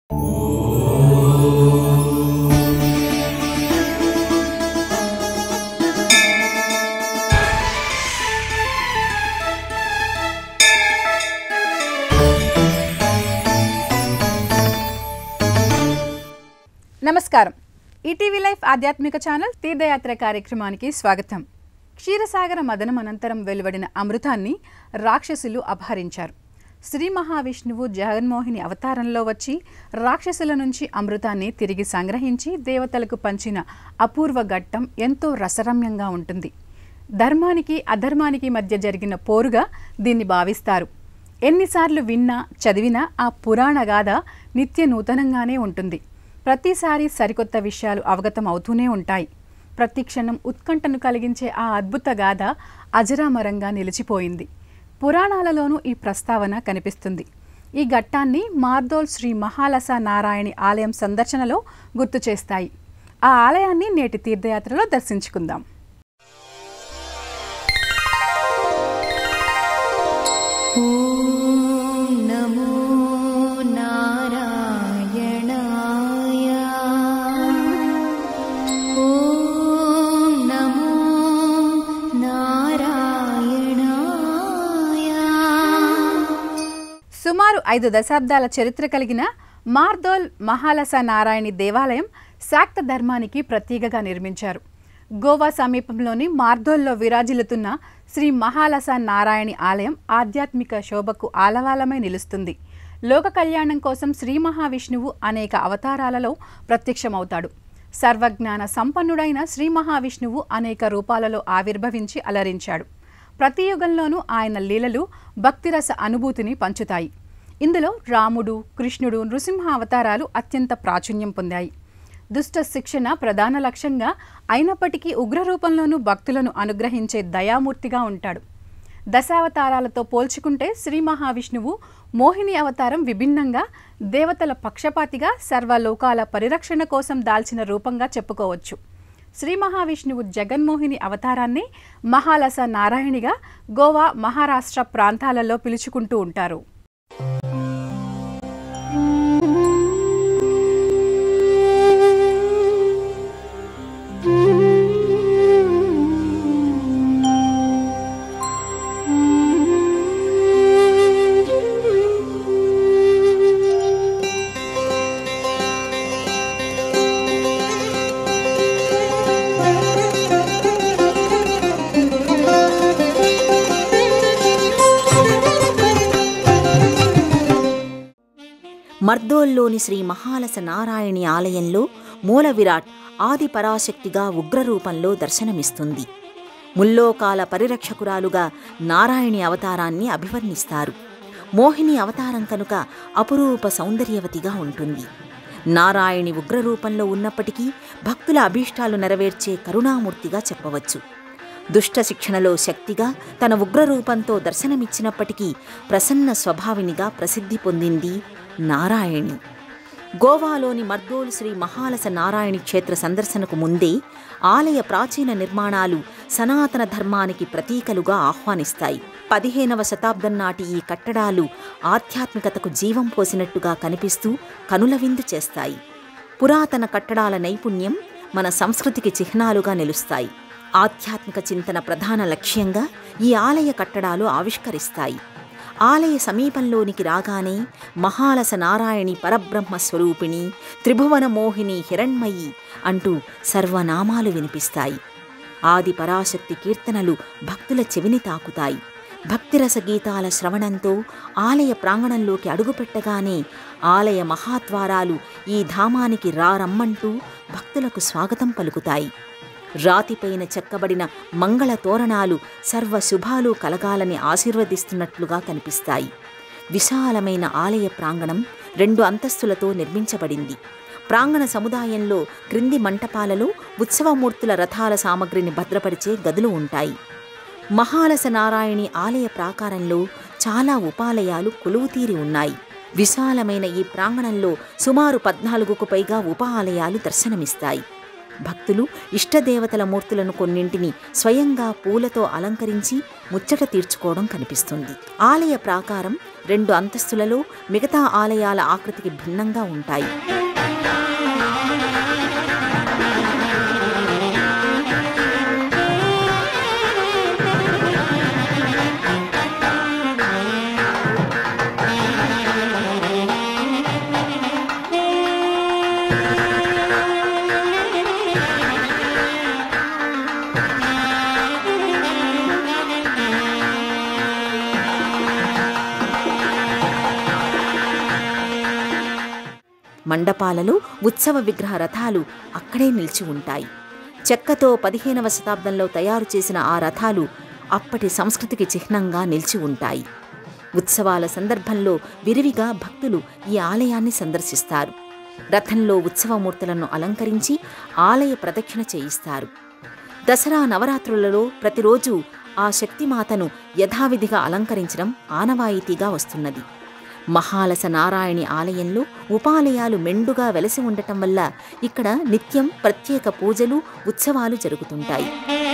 నమస్కారం ETV life ఆధ్యాత్మిక channel తీర్థయాత్ర కార్యక్రమానికి స్వాగతం క్షీరసాగర మదనం అనంతరం వెలువడిన అమృతాన్ని రాక్షసులు అపహరించారు శ్రీ మహావిష్ణువు జగన్మోహిని అవతారంలో వచ్చి రాక్షసుల నుంచి అమృతాన్ని తిరిగి సంగ్రహించి దేవతలకు పంచిన అపూర్వ ఘట్టం ఎంతో రసరమ్యంగా ఉంటుంది ధర్మానికి అధర్మానికి మధ్య జరిగిన పోరుగా దీన్ని భావిస్తారు ఎన్నిసార్లు విన్నా చదివినా ఆ పురాణ గాథ నిత్య నూతనంగానే ఉంటుంది ప్రతిసారి సరికొత్త విషయాలు అవగతం అవుతూనే ఉంటాయి ప్రతి క్షణం ఉత్కంఠను కలిగించే ఆ అద్భుత గాథ అజరామరంగా నిలిచిపోయింది పురాణాలలోనూ ఈ ప్రస్తావన కనిపిస్తుంది ఈ ఘట్టాన్ని మార్దోల్ శ్రీ మహాలస నారాయణి ఆలయం సందర్శనలో గుర్తు చేస్తాయి ఆ ఆలయాన్ని నేటి తీర్థయాత్రలో దర్శించుకుందాం ॐ नमो नारायणाय ॐ नमो नारायणाय సుమారు ఐదు దశాబ్దాల చరిత్ర కలిగిన మార్దోల్ మహాలస నారాయణి దేవాలయం శాక్త ధర్మానికి ప్రతీకగా నిర్మించారు గోవా సమీపంలోని మార్దోల్లో విరాజిల్లుతున్న శ్రీ మహాలస నారాయణి ఆలయం ఆధ్యాత్మిక శోభకు ఆలవాలమై నిలుస్తుంది లోక కళ్యాణం కోసం శ్రీ మహావిష్ణువు అనేక అవతారాలలో ప్రత్యక్షమవుతాడు సర్వజ్ఞాన సంపన్నుడైన శ్రీ మహావిష్ణువు అనేక రూపాలలో ఆవిర్భవించి అలరించాడు ప్రతి యుగంలోనూ ఆయన లీలలు భక్తిరస అనుభూతిని పంచుతాయి ఇందులో రాముడు కృష్ణుడు నృసింహ అవతారాలు అత్యంత ప్రాచుర్యం పొందాయి దుష్ట శిక్షణ ప్రధాన లక్ష్యంగా అయినప్పటికీ ఉగ్ర రూపంలోనూ భక్తులను అనుగ్రహించే దయామూర్తిగా ఉంటాడు దశావతారాలతో పోల్చుకుంటే శ్రీ మహావిష్ణువు మోహిని అవతారం విభిన్నంగా దేవతల పక్షపాతిగా సర్వలోకాల పరిరక్షణ కోసం దాల్చిన రూపంగా చెప్పుకోవచ్చు శ్రీ మహావిష్ణువు జగన్మోహిని అవతారాన్ని మహాలస నారాయణిగా గోవా మహారాష్ట్ర ప్రాంతాలలో పిలుచుకుంటూ ఉంటారు మర్దోల్లోని శ్రీ మహాలస నారాయణి ఆలయంలో మూల విరాట్ ఆది పరాశక్తిగా ఉగ్రరూపంలో దర్శనమిస్తుంది ముల్లోకాల పరిరక్షకురాలుగా నారాయణి అవతారాన్ని అభివర్ణిస్తారు మోహిని అవతారం కనుక అపురూప సౌందర్యవతిగా ఉంటుంది నారాయణి ఉగ్రరూపంలో ఉన్నప్పటికీ భక్తుల అభీష్టాలు నెరవేర్చే కరుణామూర్తిగా చెప్పవచ్చు దుష్ట శిక్షణలో శక్తిగా తన ఉగ్రరూపంతో దర్శనమిచ్చినప్పటికీ ప్రసన్న స్వభావినిగా ప్రసిద్ధి పొందింది నారాయణి గోవాలోని మర్దోల్ శ్రీ మహాలస నారాయణి క్షేత్ర సందర్శనకు ముందే ఆలయ ప్రాచీన నిర్మాణాలు సనాతన ధర్మానికి ప్రతీకలుగా ఆహ్వానిస్తాయి పదిహేనవ శతాబ్దం నాటి ఈ కట్టడాలు ఆధ్యాత్మికతకు జీవం పోసినట్టుగా కనిపిస్తూ కనుల విందు చేస్తాయి పురాతన కట్టడాల నైపుణ్యం మన సంస్కృతికి చిహ్నాలుగా నిలుస్తాయి ఆధ్యాత్మిక చింతన ప్రధాన లక్ష్యంగా ఈ ఆలయ కట్టడాలు ఆవిష్కరిస్తాయి ఆలయ సమీపంలోనికి రాగానే మహాలస నారాయణి పరబ్రహ్మ స్వరూపిణి త్రిభువన మోహిని హిరణ్మయి అంటూ సర్వనామాలు వినిపిస్తాయి ఆది పరాశక్తి కీర్తనలు భక్తుల చెవిని తాకుతాయి భక్తిరస గీతాల శ్రవణంతో ఆలయ ప్రాంగణంలోకి అడుగుపెట్టగానే ఆలయ మహాద్వారాలు ఈ ధామానికి రారమ్మంటూ భక్తులకు స్వాగతం పలుకుతాయి రాతిపైన చెక్కబడిన మంగళ తోరణాలు సర్వ శుభాలు కలగాలని ఆశీర్వదిస్తున్నట్లుగా కనిపిస్తాయి విశాలమైన ఆలయ ప్రాంగణం రెండు అంతస్తులతో నిర్మించబడింది ప్రాంగణ సముదాయంలో క్రింది మంటపాలలో ఉత్సవమూర్తుల రథాల సామగ్రిని భద్రపరిచే గదులు ఉంటాయి మహాలస నారాయణి ఆలయ ప్రాకారంలో చాలా ఉపాలయాలు కొలువుతీరి ఉన్నాయి విశాలమైన ఈ ప్రాంగణంలో సుమారు పద్నాలుగుకు పైగా ఉప ఆలయాలు దర్శనమిస్తాయి భక్తులు ఇష్టదేవతల మూర్తులను కొన్నింటిని స్వయంగా పూలతో అలంకరించి ముచ్చట తీర్చుకోవడం కనిపిస్తుంది ఆలయ ప్రాకారం రెండు అంతస్తులలో మిగతా ఆలయాల ఆకృతికి భిన్నంగా ఉంటాయి మండపాలలో ఉత్సవ విగ్రహ రథాలు అక్కడే నిలిచి ఉంటాయి చెక్కతో పదిహేనవ శతాబ్దంలో తయారు చేసిన ఆ రథాలు అప్పటి సంస్కృతికి చిహ్నంగా నిలిచి ఉంటాయి ఉత్సవాల సందర్భంలో విరివిగా భక్తులు ఈ ఆలయాన్ని సందర్శిస్తారు రథంలో ఉత్సవమూర్తులను అలంకరించి ఆలయ ప్రదక్షిణ చేయిస్తారు దసరా నవరాత్రులలో ప్రతిరోజు ఆ శక్తిమాతను యథావిధిగా అలంకరించడం ఆనవాయితీగా వస్తున్నది మహాలస నారాయణి ఆలయంలో ఉపాలయాలు మెండుగా వెలసి ఉండటం వల్ల ఇక్కడ నిత్యం ప్రత్యేక పూజలు ఉత్సవాలు జరుగుతుంటాయి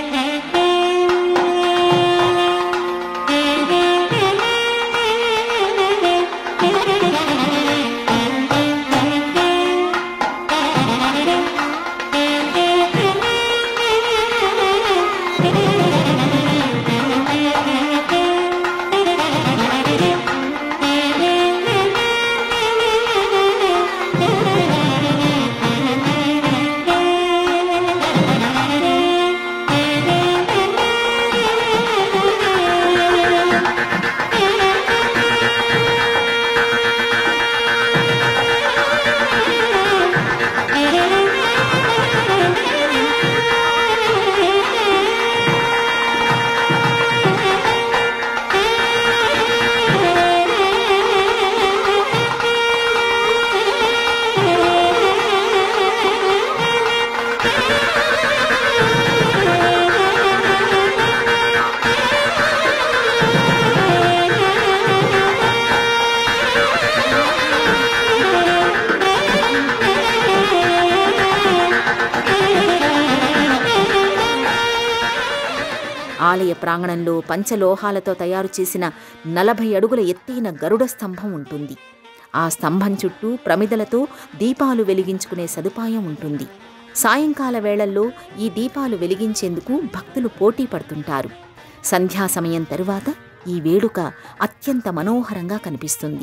ఆలయ ప్రాంగణంలో పంచలోహాలతో తయారు చేసిన నలభై అడుగుల ఎత్తైన గరుడ స్తంభం ఉంటుంది ఆ స్తంభం చుట్టూ ప్రమిదలతో దీపాలు వెలిగించుకునే సదుపాయం ఉంటుంది సాయంకాల వేళల్లో ఈ దీపాలు వెలిగించేందుకు భక్తులు పోటీ పడుతుంటారు సంధ్యా సమయం తరువాత ఈ వేడుక అత్యంత మనోహరంగా కనిపిస్తుంది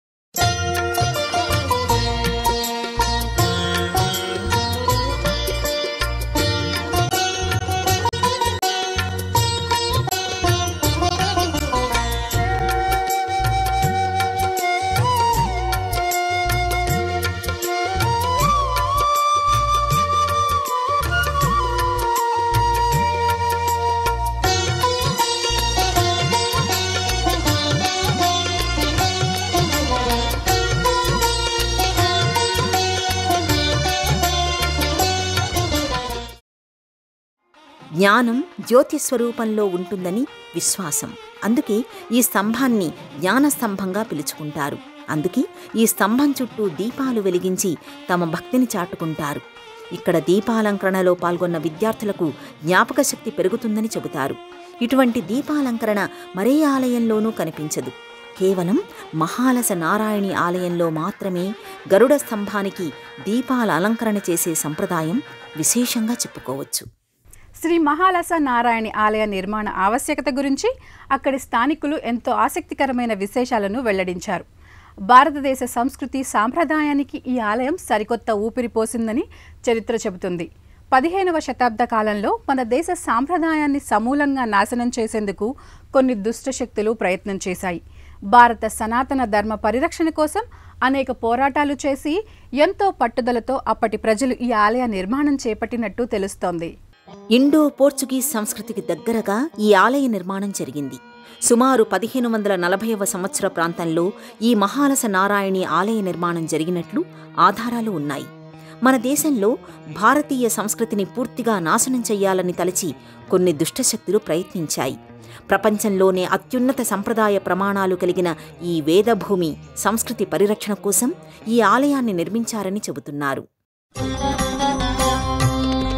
జ్ఞానం జ్యోతి స్వరూపంలో ఉంటుందని విశ్వాసం అందుకే ఈ స్తంభాన్ని జ్ఞానస్తంభంగా పిలుచుకుంటారు అందుకే ఈ స్తంభం చుట్టూ దీపాలు వెలిగించి తమ భక్తిని చాటుకుంటారు ఇక్కడ దీపాలంకరణలో పాల్గొన్న విద్యార్థులకు జ్ఞాపక శక్తి పెరుగుతుందని చెబుతారు ఇటువంటి దీపాలంకరణ మరే ఆలయంలోనూ కనిపించదు కేవలం మహాలస నారాయణి ఆలయంలో మాత్రమే గరుడ స్తంభానికి దీపాల అలంకరణ చేసే సంప్రదాయం విశేషంగా చెప్పుకోవచ్చు శ్రీ మహాలస నారాయణి ఆలయ నిర్మాణ ఆవశ్యకత గురించి అక్కడి స్థానికులు ఎంతో ఆసక్తికరమైన విశేషాలను వెల్లడించారు భారతదేశ సంస్కృతి సాంప్రదాయానికి ఈ ఆలయం సరికొత్త ఊపిరి పోసిందని చరిత్ర చెబుతుంది పదిహేనవ శతాబ్ద కాలంలో మన దేశ సాంప్రదాయాన్ని సమూలంగా నాశనం చేసేందుకు కొన్ని దుష్టశక్తులు ప్రయత్నం చేశాయి భారత సనాతన ధర్మ పరిరక్షణ కోసం అనేక పోరాటాలు చేసి ఎంతో పట్టుదలతో అప్పటి ప్రజలు ఈ ఆలయ నిర్మాణం చేపట్టినట్టు తెలుస్తోంది ఇండో పోర్చుగీస్ సంస్కృతికి దగ్గరగా ఈ ఆలయ నిర్మాణం జరిగింది సుమారు పదిహేను వందల నలభైవ సంవత్సర ప్రాంతంలో ఈ మహాలస నారాయణి ఆలయ నిర్మాణం జరిగినట్లు ఆధారాలు ఉన్నాయి మన దేశంలో భారతీయ సంస్కృతిని పూర్తిగా నాశనం చెయ్యాలని తలచి కొన్ని దుష్టశక్తులు ప్రయత్నించాయి ప్రపంచంలోనే అత్యున్నత సంప్రదాయ ప్రమాణాలు కలిగిన ఈ వేదభూమి సంస్కృతి పరిరక్షణ కోసం ఈ ఆలయాన్ని నిర్మించారని చెబుతున్నారు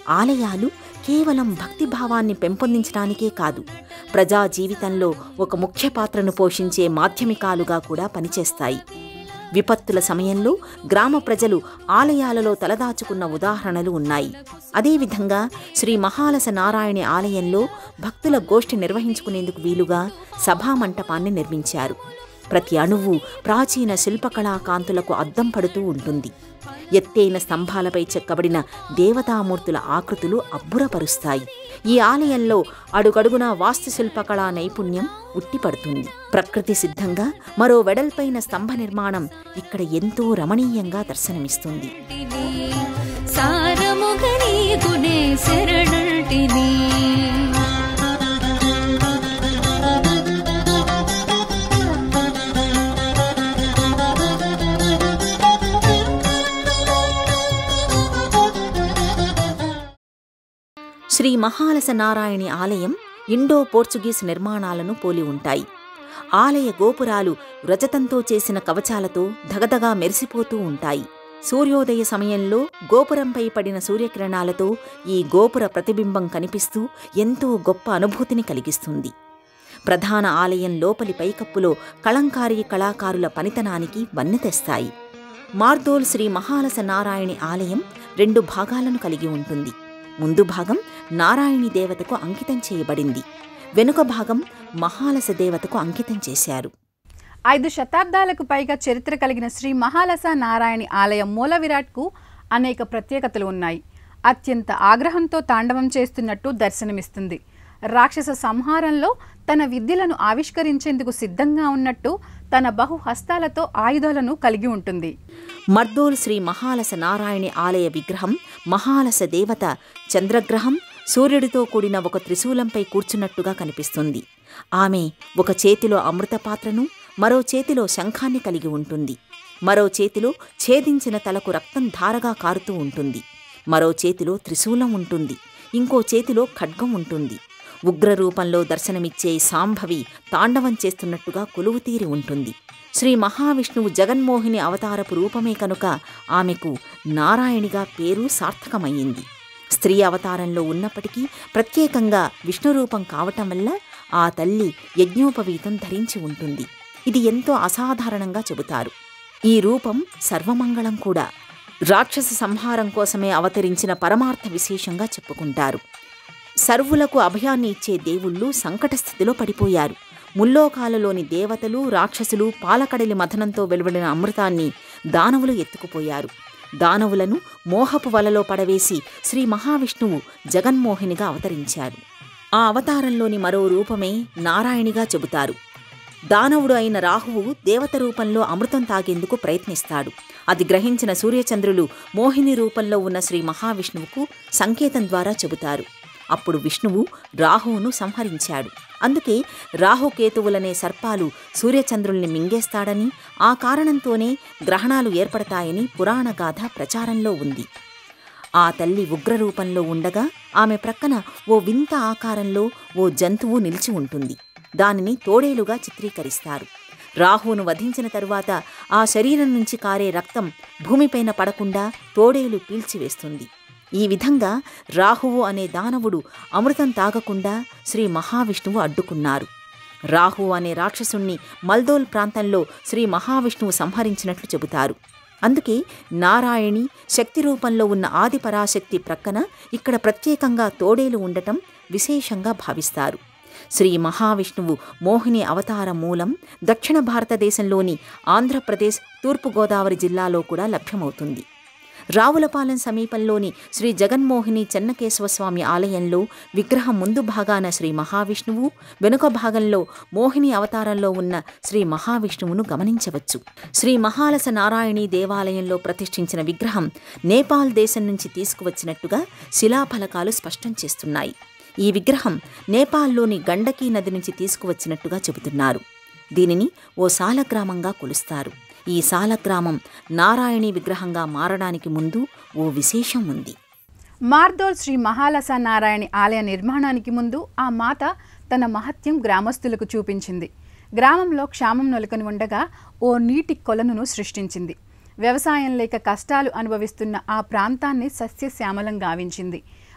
ఆలయాలు కేవలం భక్తిభావాన్ని పెంపొందించడానికే కాదు ప్రజా జీవితంలో ఒక ముఖ్య పాత్రను పోషించే మాధ్యమికాలుగా కూడా పనిచేస్తాయి విపత్తుల సమయంలో గ్రామ ప్రజలు ఆలయాలలో తలదాచుకున్న ఉదాహరణలు ఉన్నాయి అదేవిధంగా శ్రీ మహాలస నారాయణి ఆలయంలో భక్తుల గోష్ఠి నిర్వహించుకునేందుకు వీలుగా సభామంటపాన్ని నిర్మించారు ప్రతి అణువు ప్రాచీన శిల్పకళా కాంతులకు అద్దం పడుతూ ఉంటుంది ఎత్తైన స్తంభాలపై చెక్కబడిన దేవతామూర్తుల ఆకృతులు అబ్బురపరుస్తాయి ఈ ఆలయంలో అడుగడుగునా వాస్తుశిల్పకళా నైపుణ్యం ఉట్టిపడుతుంది ప్రకృతి సిద్ధంగా మరో వెడల్పైన స్తంభ నిర్మాణం ఇక్కడ ఎంతో రమణీయంగా దర్శనమిస్తుంది సారముగని గునే శరణంటిని శ్రీ మహాలస నారాయణి ఆలయం ఇండో పోర్చుగీస్ నిర్మాణాలను పోలి ఉంటాయి ఆలయ గోపురాలు రజతంతో చేసిన కవచాలతో ధగధగా మెరిసిపోతూ ఉంటాయి సూర్యోదయ సమయంలో గోపురంపై పడిన సూర్యకిరణాలతో ఈ గోపుర ప్రతిబింబం కనిపిస్తూ ఎంతో గొప్ప అనుభూతిని కలిగిస్తుంది ప్రధాన ఆలయం లోపలి పైకప్పులో కళంకారీ కళాకారుల పనితనానికి వన్నె తెస్తాయి మార్దోల్ శ్రీ మహాలస నారాయణి ఆలయం రెండు భాగాలను కలిగి ఉంటుంది ముందు భాగం నారాయణి దేవతకు అంకితం చేయబడింది వెనుక భాగం మహాలస దేవతకు అంకితం చేశారు ఐదు శతాబ్దాలకు పైగా చరిత్ర కలిగిన శ్రీ మహాలస నారాయణి ఆలయం మూల విరాట్కు అనేక ప్రత్యేకతలు ఉన్నాయి అత్యంత ఆగ్రహంతో తాండవం చేస్తున్నట్టు దర్శనమిస్తుంది రాక్షస సంహారంలో తన విద్యలను ఆవిష్కరించేందుకు సిద్ధంగా ఉన్నట్టు తన బహు హస్తాలతో ఆయుధాలను కలిగి ఉంటుంది మర్దోల్ శ్రీ మహాలస నారాయణి ఆలయ విగ్రహం మహాలస దేవత చంద్రగ్రహం సూర్యుడితో కూడిన ఒక త్రిశూలంపై కూర్చున్నట్టుగా కనిపిస్తుంది ఆమె ఒక చేతిలో అమృత పాత్రను మరో చేతిలో శంఖాన్ని కలిగి ఉంటుంది మరో చేతిలో ఛేదించిన తలకు రక్తం ధారగా కారుతూ ఉంటుంది మరో చేతిలో త్రిశూలం ఉంటుంది ఇంకో చేతిలో ఖడ్గం ఉంటుంది ఉగ్ర రూపంలో దర్శనమిచ్చే సాంభవి తాండవం చేస్తున్నట్టుగా కొలువుతీరి ఉంటుంది శ్రీ మహావిష్ణువు జగన్మోహిని అవతారపు రూపమే కనుక ఆమెకు నారాయణిగా పేరు సార్థకమయ్యింది స్త్రీ అవతారంలో ఉన్నప్పటికీ ప్రత్యేకంగా విష్ణు రూపం కావటం వల్ల ఆ తల్లి యజ్ఞోపవీతం ధరించి ఉంటుంది ఇది ఎంతో అసాధారణంగా చెబుతారు ఈ రూపం సర్వమంగళం కూడా రాక్షస సంహారం కోసమే అవతరించిన పరమార్థ విశేషంగా చెప్పుకుంటారు సర్వులకు అభయాన్ని ఇచ్చే దేవుళ్ళు సంకట స్థితిలో పడిపోయారు ముల్లోకాలలోని దేవతలు రాక్షసులు పాలకడలి మథనంతో వెలువడిన అమృతాన్ని దానవులు ఎత్తుకుపోయారు దానవులను మోహపు వలలో పడవేసి శ్రీ మహావిష్ణువు జగన్మోహినిగా అవతరించారు ఆ అవతారంలోని మరో రూపమే నారాయణిగా చెబుతారు దానవుడు అయిన రాహువు దేవత రూపంలో అమృతం తాగేందుకు ప్రయత్నిస్తాడు అది గ్రహించిన సూర్యచంద్రులు మోహిని రూపంలో ఉన్న శ్రీ మహావిష్ణువుకు సంకేతం ద్వారా చెబుతారు అప్పుడు విష్ణువు రాహువును సంహరించాడు అందుకే రాహుకేతువులనే సర్పాలు సూర్యచంద్రుల్ని మింగేస్తాడని ఆ కారణంతోనే గ్రహణాలు ఏర్పడతాయని పురాణగాథ ప్రచారంలో ఉంది ఆ తల్లి ఉగ్రరూపంలో ఉండగా ఆమె ప్రక్కన ఓ వింత ఆకారంలో ఓ జంతువు నిలిచి ఉంటుంది దానిని తోడేలుగా చిత్రీకరిస్తారు రాహువును వధించిన తరువాత ఆ శరీరం నుంచి కారే రక్తం భూమిపైన పడకుండా తోడేలు పీల్చివేస్తుంది ఈ విధంగా రాహువు అనే దానవుడు అమృతం తాగకుండా శ్రీ మహావిష్ణువు అడ్డుకున్నారు రాహు అనే రాక్షసుణ్ణి మల్దోల్ ప్రాంతంలో శ్రీ మహావిష్ణువు సంహరించినట్లు చెబుతారు అందుకే నారాయణి శక్తి రూపంలో ఉన్న ఆది పరాశక్తి ప్రక్కన ఇక్కడ ప్రత్యేకంగా తోడేలు ఉండటం విశేషంగా భావిస్తారు శ్రీ మహావిష్ణువు మోహిని అవతార మూలం దక్షిణ భారతదేశంలోని ఆంధ్రప్రదేశ్ తూర్పుగోదావరి జిల్లాలో కూడా లభ్యమవుతుంది రావులపాలెం సమీపంలోని శ్రీ జగన్మోహిని చెన్నకేశవస్వామి ఆలయంలో విగ్రహం ముందు భాగాన శ్రీ మహావిష్ణువు వెనుక భాగంలో మోహిని అవతారంలో ఉన్న శ్రీ మహావిష్ణువును గమనించవచ్చు శ్రీ మహాలస నారాయణి దేవాలయంలో ప్రతిష్ఠించిన విగ్రహం నేపాల్ దేశం నుంచి తీసుకువచ్చినట్టుగా శిలాఫలకాలు స్పష్టం చేస్తున్నాయి ఈ విగ్రహం నేపాల్లోని గండకీ నది నుంచి తీసుకువచ్చినట్టుగా చెబుతున్నారు దీనిని ఓ సాలగ్రామంగా కొలుస్తారు ఈ సాలగ్రామం నారాయణి విగ్రహంగా మారడానికి ముందు ఓ విశేషం ఉంది మార్దోల్ శ్రీ మహాలస నారాయణి ఆలయ నిర్మాణానికి ముందు ఆ మాత తన మహత్యం గ్రామస్తులకు చూపించింది గ్రామంలో క్షామం నెలకొని ఉండగా ఓ నీటి కొలనును సృష్టించింది వ్యవసాయం లేక కష్టాలు అనుభవిస్తున్న ఆ ప్రాంతాన్ని సస్యశ్యామలం గావించింది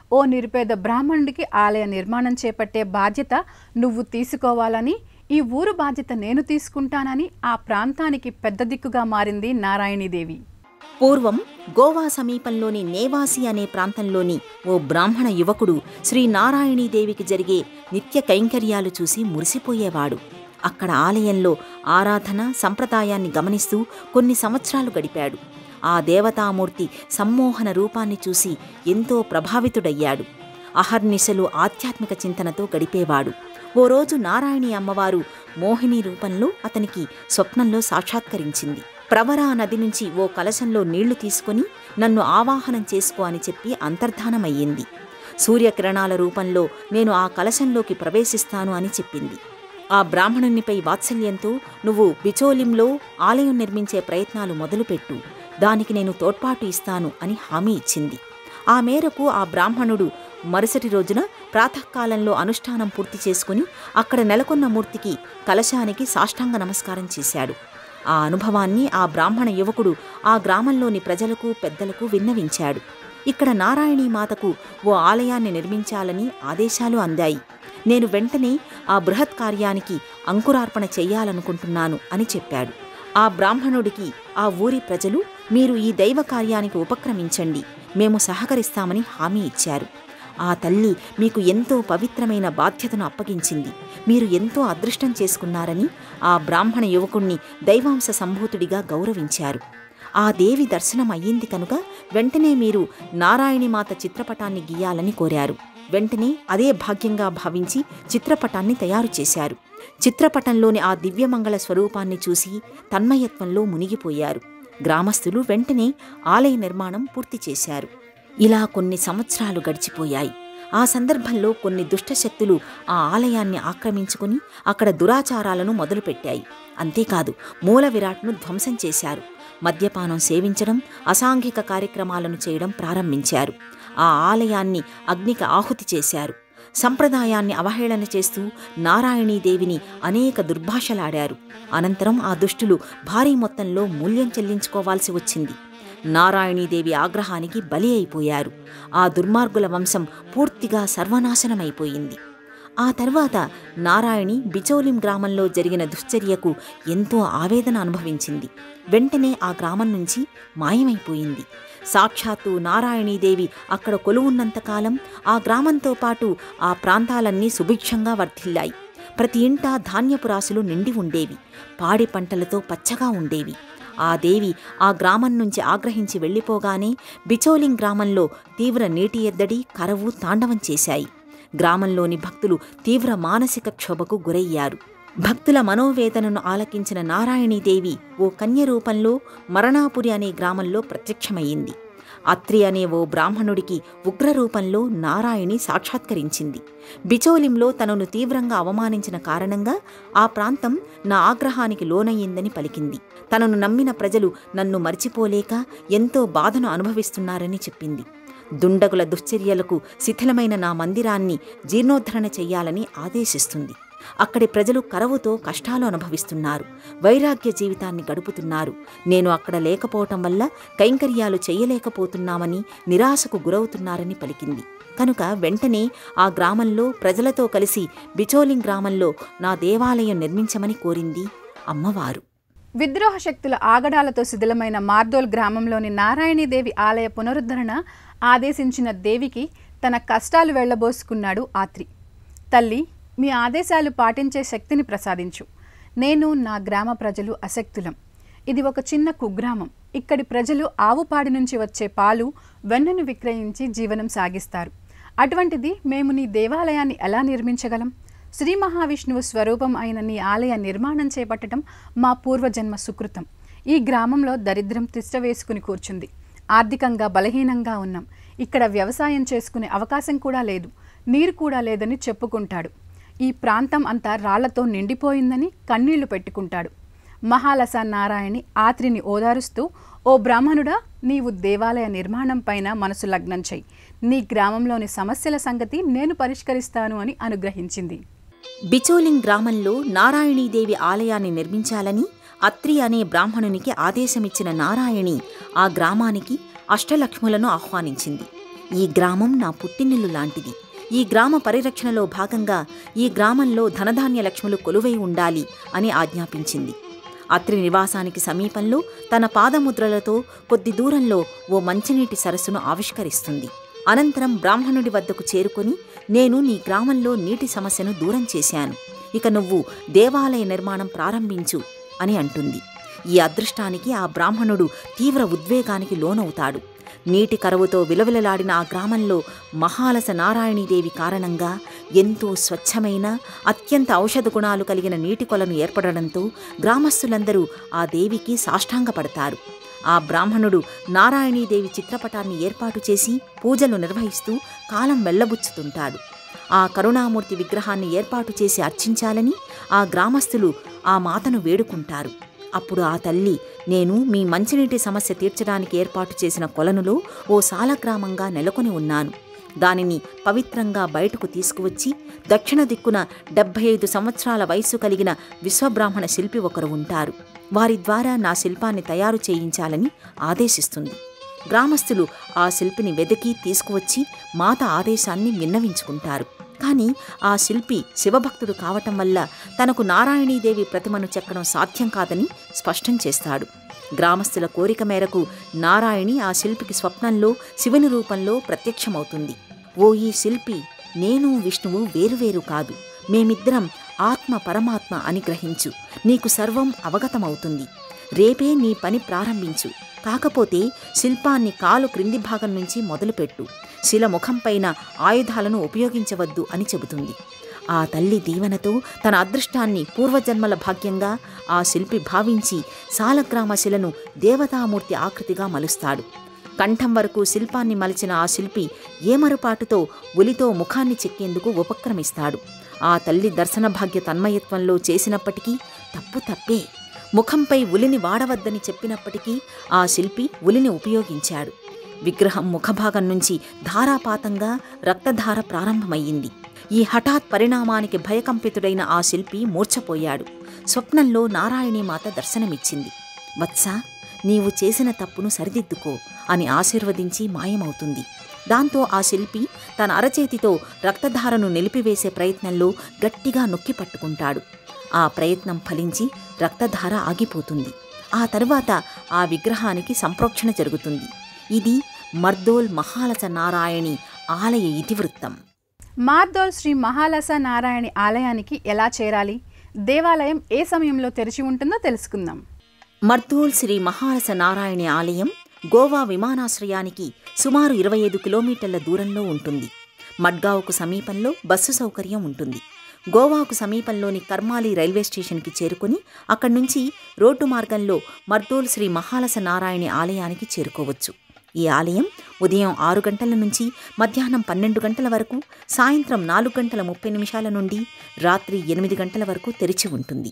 ఓ నిరుపేద బ్రాహ్మణుడికి ఆలయ నిర్మాణం చేపట్టే బాధ్యత నువ్వు తీసుకోవాలని ఈ ఊరు బాధ్యత నేను తీసుకుంటానని ఆ ప్రాంతానికి పెద్ద దిక్కుగా మారింది నారాయణీదేవి పూర్వం గోవా సమీపంలోని నేవాసి అనే ప్రాంతంలోని ఓ బ్రాహ్మణ యువకుడు శ్రీ నారాయణీదేవికి జరిగే నిత్య కైంకర్యాలు చూసి మురిసిపోయేవాడు అక్కడ ఆలయంలో ఆరాధన సంప్రదాయాన్ని గమనిస్తూ కొన్ని సంవత్సరాలు గడిపాడు ఆ దేవతామూర్తి సమ్మోహన రూపాన్ని చూసి ఎంతో ప్రభావితుడయ్యాడు అహర్నిశలు ఆధ్యాత్మిక చింతనతో గడిపేవాడు ఓ రోజు నారాయణి అమ్మవారు మోహిని రూపంలో అతనికి స్వప్నంలో సాక్షాత్కరించింది ప్రవరా నది నుంచి ఓ కలశంలో నీళ్లు తీసుకుని నన్ను ఆవాహనం చేసుకో అని చెప్పి అంతర్ధానమయ్యింది సూర్యకిరణాల రూపంలో నేను ఆ కలశంలోకి ప్రవేశిస్తాను అని చెప్పింది ఆ బ్రాహ్మణునిపై వాత్సల్యంతో నువ్వు బిచోలింలో ఆలయం నిర్మించే ప్రయత్నాలు మొదలుపెట్టు దానికి నేను తోడ్పాటు ఇస్తాను అని హామీ ఇచ్చింది ఆ మేరకు ఆ బ్రాహ్మణుడు మరుసటి రోజున ప్రాతకాలంలో అనుష్ఠానం పూర్తి చేసుకుని అక్కడ నెలకొన్న మూర్తికి కలశానికి సాష్టాంగ నమస్కారం చేశాడు ఆ అనుభవాన్ని ఆ బ్రాహ్మణ యువకుడు ఆ గ్రామంలోని ప్రజలకు పెద్దలకు విన్నవించాడు ఇక్కడ నారాయణీ మాతకు ఓ ఆలయాన్ని నిర్మించాలని ఆదేశాలు అందాయి నేను వెంటనే ఆ బృహత్ కార్యానికి అంకురార్పణ చెయ్యాలనుకుంటున్నాను అని చెప్పాడు ఆ బ్రాహ్మణుడికి ఆ ఊరి ప్రజలు మీరు ఈ దైవ కార్యానికి ఉపక్రమించండి మేము సహకరిస్తామని హామీ ఇచ్చారు ఆ తల్లి మీకు ఎంతో పవిత్రమైన బాధ్యతను అప్పగించింది మీరు ఎంతో అదృష్టం చేసుకున్నారని ఆ బ్రాహ్మణ యువకుణ్ణి దైవాంశ సంభూతుడిగా గౌరవించారు ఆ దేవి దర్శనం అయ్యింది కనుక వెంటనే మీరు నారాయణి మాత చిత్రపటాన్ని గీయాలని కోరారు వెంటనే అదే భాగ్యంగా భావించి చిత్రపటాన్ని తయారు చేశారు చిత్రపటంలోని ఆ దివ్యమంగళ స్వరూపాన్ని చూసి తన్మయత్వంలో మునిగిపోయారు గ్రామస్తులు వెంటనే ఆలయ నిర్మాణం పూర్తి చేశారు ఇలా కొన్ని సంవత్సరాలు గడిచిపోయాయి ఆ సందర్భంలో కొన్ని దుష్టశక్తులు ఆ ఆలయాన్ని ఆక్రమించుకుని అక్కడ దురాచారాలను మొదలుపెట్టాయి అంతేకాదు మూల విరాట్ను ధ్వంసం చేశారు మద్యపానం సేవించడం అసాంఘిక కార్యక్రమాలను చేయడం ప్రారంభించారు ఆ ఆలయాన్ని అగ్నికి ఆహుతి చేశారు సంప్రదాయాన్ని అవహేళన చేస్తూ నారాయణీదేవిని అనేక దుర్భాషలాడారు అనంతరం ఆ దుష్టులు భారీ మొత్తంలో మూల్యం చెల్లించుకోవాల్సి వచ్చింది నారాయణీదేవి ఆగ్రహానికి బలి అయిపోయారు ఆ దుర్మార్గుల వంశం పూర్తిగా సర్వనాశనమైపోయింది ఆ తర్వాత నారాయణి బిచోలిం గ్రామంలో జరిగిన దుశ్చర్యకు ఎంతో ఆవేదన అనుభవించింది వెంటనే ఆ గ్రామం నుంచి మాయమైపోయింది సాక్షాత్తు నారాయణీదేవి అక్కడ కొలువున్నంతకాలం ఆ గ్రామంతో పాటు ఆ ప్రాంతాలన్నీ సుభిక్షంగా వర్ధిల్లాయి ప్రతి ఇంటా ధాన్యపు రాసులు నిండి ఉండేవి పాడి పంటలతో పచ్చగా ఉండేవి ఆ దేవి ఆ గ్రామం నుంచి ఆగ్రహించి వెళ్ళిపోగానే బిచోలింగ్ గ్రామంలో తీవ్ర నీటి ఎద్దడి కరవు తాండవం చేశాయి గ్రామంలోని భక్తులు తీవ్ర మానసిక క్షోభకు గురయ్యారు భక్తుల మనోవేదనను ఆలకించిన నారాయణీదేవి ఓ కన్య రూపంలో మరణాపురి అనే గ్రామంలో ప్రత్యక్షమయ్యింది అత్రి అనే ఓ బ్రాహ్మణుడికి ఉగ్ర రూపంలో నారాయణి సాక్షాత్కరించింది బిచోలింలో తనను తీవ్రంగా అవమానించిన కారణంగా ఆ ప్రాంతం నా ఆగ్రహానికి లోనయ్యిందని పలికింది తనను నమ్మిన ప్రజలు నన్ను మర్చిపోలేక ఎంతో బాధను అనుభవిస్తున్నారని చెప్పింది దుండగుల దుశ్చర్యలకు శిథిలమైన నా మందిరాన్ని జీర్ణోద్ధరణ చెయ్యాలని ఆదేశిస్తుంది అక్కడి ప్రజలు కరవుతో కష్టాలు అనుభవిస్తున్నారు వైరాగ్య జీవితాన్ని గడుపుతున్నారు నేను అక్కడ లేకపోవటం వల్ల కైంకర్యాలు చేయలేకపోతున్నామని నిరాశకు గురవుతున్నారని పలికింది కనుక వెంటనే ఆ గ్రామంలో ప్రజలతో కలిసి బిచోలింగ్ గ్రామంలో నా దేవాలయం నిర్మించమని కోరింది అమ్మవారు విద్రోహ శక్తుల ఆగడాలతో శిథిలమైన మార్దోల్ గ్రామంలోని నారాయణీదేవి ఆలయ పునరుద్ధరణ ఆదేశించిన దేవికి తన కష్టాలు వెళ్లబోసుకున్నాడు ఆత్రి తల్లి మీ ఆదేశాలు పాటించే శక్తిని ప్రసాదించు నేను నా గ్రామ ప్రజలు అశక్తులం ఇది ఒక చిన్న కుగ్రామం ఇక్కడి ప్రజలు ఆవుపాడి నుంచి వచ్చే పాలు వెన్నను విక్రయించి జీవనం సాగిస్తారు అటువంటిది మేము నీ దేవాలయాన్ని ఎలా నిర్మించగలం శ్రీ మహావిష్ణువు స్వరూపం అయిన నీ ఆలయ నిర్మాణం చేపట్టడం మా పూర్వజన్మ సుకృతం ఈ గ్రామంలో దరిద్రం తిష్ట వేసుకుని కూర్చుంది ఆర్థికంగా బలహీనంగా ఉన్నాం ఇక్కడ వ్యవసాయం చేసుకునే అవకాశం కూడా లేదు నీరు కూడా లేదని చెప్పుకుంటాడు ఈ ప్రాంతం అంతా రాళ్లతో నిండిపోయిందని కన్నీళ్లు పెట్టుకుంటాడు మహాలస నారాయణి ఆత్రిని ఓదారుస్తూ ఓ బ్రాహ్మణుడా నీవు దేవాలయ నిర్మాణం పైన మనసు లగ్నం చెయ్యి నీ గ్రామంలోని సమస్యల సంగతి నేను పరిష్కరిస్తాను అని అనుగ్రహించింది బిచోలింగ్ గ్రామంలో నారాయణీదేవి ఆలయాన్ని నిర్మించాలని అత్రి అనే బ్రాహ్మణునికి ఆదేశమిచ్చిన నారాయణి ఆ గ్రామానికి అష్టలక్ష్ములను ఆహ్వానించింది ఈ గ్రామం నా పుట్టినిల్లు లాంటిది ఈ గ్రామ పరిరక్షణలో భాగంగా ఈ గ్రామంలో ధనధాన్య లక్ష్ములు కొలువై ఉండాలి అని ఆజ్ఞాపించింది అత్రి నివాసానికి సమీపంలో తన పాదముద్రలతో కొద్ది దూరంలో ఓ మంచినీటి సరస్సును ఆవిష్కరిస్తుంది అనంతరం బ్రాహ్మణుడి వద్దకు చేరుకొని నేను నీ గ్రామంలో నీటి సమస్యను దూరం చేశాను ఇక నువ్వు దేవాలయ నిర్మాణం ప్రారంభించు అని అంటుంది ఈ అదృష్టానికి ఆ బ్రాహ్మణుడు తీవ్ర ఉద్వేగానికి లోనవుతాడు నీటి కరువుతో విలవిలలాడిన ఆ గ్రామంలో మహాలస నారాయణీదేవి కారణంగా ఎంతో స్వచ్ఛమైన అత్యంత ఔషధ గుణాలు కలిగిన నీటి కొలను ఏర్పడడంతో గ్రామస్తులందరూ ఆ దేవికి సాష్టాంగపడతారు ఆ బ్రాహ్మణుడు నారాయణీదేవి చిత్రపటాన్ని ఏర్పాటు చేసి పూజలు నిర్వహిస్తూ కాలం వెళ్ళబుచ్చుతుంటాడు ఆ కరుణామూర్తి విగ్రహాన్ని ఏర్పాటు చేసి అర్చించాలని ఆ గ్రామస్తులు ఆ మాతను వేడుకుంటారు అప్పుడు ఆ తల్లి నేను మీ మంచినీటి సమస్య తీర్చడానికి ఏర్పాటు చేసిన కొలనులో ఓ సాలగ్రామంగా నెలకొని ఉన్నాను దానిని పవిత్రంగా బయటకు తీసుకువచ్చి దక్షిణ దిక్కున డెబ్బై ఐదు సంవత్సరాల వయస్సు కలిగిన విశ్వబ్రాహ్మణ శిల్పి ఒకరు ఉంటారు వారి ద్వారా నా శిల్పాన్ని తయారు చేయించాలని ఆదేశిస్తుంది గ్రామస్తులు ఆ శిల్పిని వెతికి తీసుకువచ్చి మాత ఆదేశాన్ని విన్నవించుకుంటారు కానీ ఆ శిల్పి శివభక్తుడు కావటం వల్ల తనకు నారాయణీదేవి ప్రతిమను చెక్కడం సాధ్యం కాదని స్పష్టం చేస్తాడు గ్రామస్తుల కోరిక మేరకు నారాయణి ఆ శిల్పికి స్వప్నంలో శివుని రూపంలో ప్రత్యక్షమవుతుంది ఓ ఈ శిల్పి నేను విష్ణువు వేరువేరు కాదు మేమిద్దరం ఆత్మ పరమాత్మ అని గ్రహించు నీకు సర్వం అవగతమవుతుంది రేపే నీ పని ప్రారంభించు కాకపోతే శిల్పాన్ని కాలు క్రింది భాగం నుంచి మొదలుపెట్టు శిల ముఖంపైన ఆయుధాలను ఉపయోగించవద్దు అని చెబుతుంది ఆ తల్లి దీవెనతో తన అదృష్టాన్ని పూర్వజన్మల భాగ్యంగా ఆ శిల్పి భావించి సాలగ్రామ శిలను దేవతామూర్తి ఆకృతిగా మలుస్తాడు కంఠం వరకు శిల్పాన్ని మలిచిన ఆ శిల్పి ఏమరుపాటుతో ఒలితో ముఖాన్ని చెక్కేందుకు ఉపక్రమిస్తాడు ఆ తల్లి దర్శన భాగ్య తన్మయత్వంలో చేసినప్పటికీ తప్పు తప్పే ముఖంపై ఉలిని వాడవద్దని చెప్పినప్పటికీ ఆ శిల్పి ఉలిని ఉపయోగించాడు విగ్రహం ముఖభాగం నుంచి ధారాపాతంగా రక్తధార ప్రారంభమయ్యింది ఈ హఠాత్ పరిణామానికి భయకంపితుడైన ఆ శిల్పి మూర్ఛపోయాడు స్వప్నంలో నారాయణీమాత దర్శనమిచ్చింది వత్సా నీవు చేసిన తప్పును సరిదిద్దుకో అని ఆశీర్వదించి మాయమవుతుంది దాంతో ఆ శిల్పి తన అరచేతితో రక్తధారను నిలిపివేసే ప్రయత్నంలో గట్టిగా నొక్కి పట్టుకుంటాడు ఆ ప్రయత్నం ఫలించి రక్తధార ఆగిపోతుంది ఆ తరువాత ఆ విగ్రహానికి సంప్రోక్షణ జరుగుతుంది ఇది మర్దోల్ మహాలస నారాయణి ఆలయ ఇతివృత్తం మార్దోల్ శ్రీ మహాలస నారాయణి ఆలయానికి ఎలా చేరాలి దేవాలయం ఏ సమయంలో తెరిచి ఉంటుందో తెలుసుకుందాం మర్దోల్ శ్రీ మహాలస నారాయణి ఆలయం గోవా విమానాశ్రయానికి సుమారు ఇరవై ఐదు కిలోమీటర్ల దూరంలో ఉంటుంది మడ్గావ్కు సమీపంలో బస్సు సౌకర్యం ఉంటుంది గోవాకు సమీపంలోని కర్మాలి రైల్వే స్టేషన్కి చేరుకుని అక్కడి నుంచి రోడ్డు మార్గంలో మర్దోల్ శ్రీ మహాలస నారాయణి ఆలయానికి చేరుకోవచ్చు ఈ ఆలయం ఉదయం ఆరు గంటల నుంచి మధ్యాహ్నం పన్నెండు గంటల వరకు సాయంత్రం నాలుగు గంటల ముప్పై నిమిషాల నుండి రాత్రి ఎనిమిది గంటల వరకు తెరిచి ఉంటుంది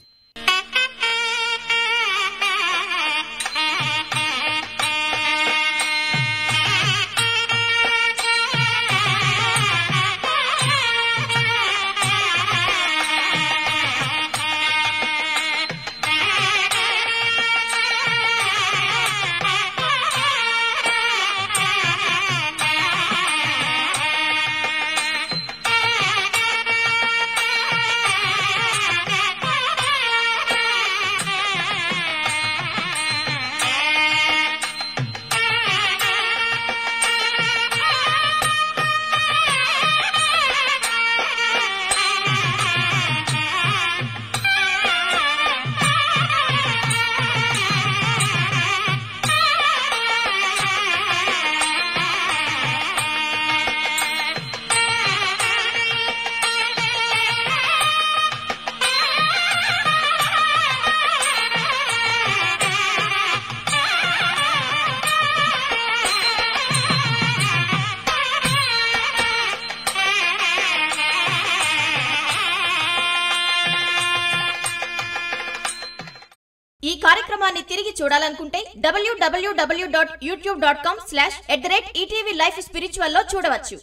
ఈ కార్యక్రమాన్ని తిరిగి చూడాలనుకుంటే W W W dot YouTube dot com slash at the rate ETV life spiritual లో చూడవచ్చు